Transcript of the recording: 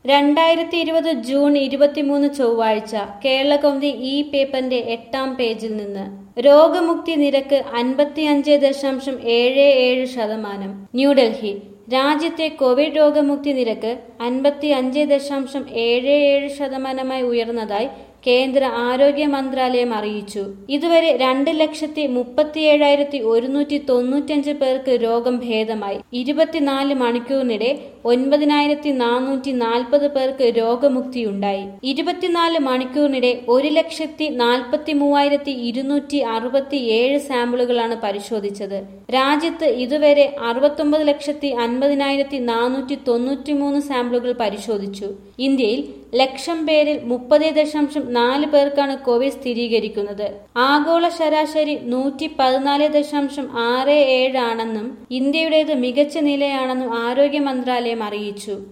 രണ്ടായിരത്തി ഇരുപത് ജൂൺ ഇരുപത്തിമൂന്ന് ചൊവ്വാഴ്ച കേരളകൗമുദി ഈ പേപ്പറിന്റെ എട്ടാം പേജിൽ നിന്ന് രോഗമുക്തി നിരക്ക് അൻപത്തിയഞ്ച് ദശാംശം ഏഴ് ഏഴ് ശതമാനം ന്യൂഡൽഹി രാജ്യത്തെ കോവിഡ് രോഗമുക്തി നിരക്ക് അൻപത്തി അഞ്ച് ദശാംശം ഏഴ് ഏഴ് ശതമാനമായി ഉയർന്നതായി കേന്ദ്ര ആരോഗ്യ മന്ത്രാലയം അറിയിച്ചു ഇതുവരെ രണ്ട് ലക്ഷത്തി മുപ്പത്തിയേഴായിരത്തി ഒരുന്നൂറ്റി തൊണ്ണൂറ്റഞ്ച് പേർക്ക് രോഗം ഭേദമായി ഇരുപത്തിനാല് മണിക്കൂറിനിടെ ഒൻപതിനായിരത്തി നാനൂറ്റി നാൽപ്പത് പേർക്ക് രോഗമുക്തിയുണ്ടായി ഇരുപത്തിനാല് മണിക്കൂറിനിടെ ഒരു ലക്ഷത്തി നാൽപ്പത്തി മൂവായിരത്തി ഇരുന്നൂറ്റി അറുപത്തി ഏഴ് സാമ്പിളുകളാണ് പരിശോധിച്ചത് രാജ്യത്ത് ഇതുവരെ അറുപത്തൊമ്പത് ലക്ഷത്തി അൻപതിനായിരത്തി നാനൂറ്റി തൊണ്ണൂറ്റി മൂന്ന് സാമ്പിളുകൾ പരിശോധിച്ചു ഇന്ത്യയിൽ ലക്ഷം പേരിൽ മുപ്പത് ദശാംശം നാല് പേർക്കാണ് കോവിഡ് സ്ഥിരീകരിക്കുന്നത് ആഗോള ശരാശരി നൂറ്റി പതിനാല് ദശാംശം ആറ് ഏഴ് ആണെന്നും ഇന്ത്യയുടേത് മികച്ച നിലയാണെന്നും ആരോഗ്യ മന്ത്രാലയം അറിയിച്ചു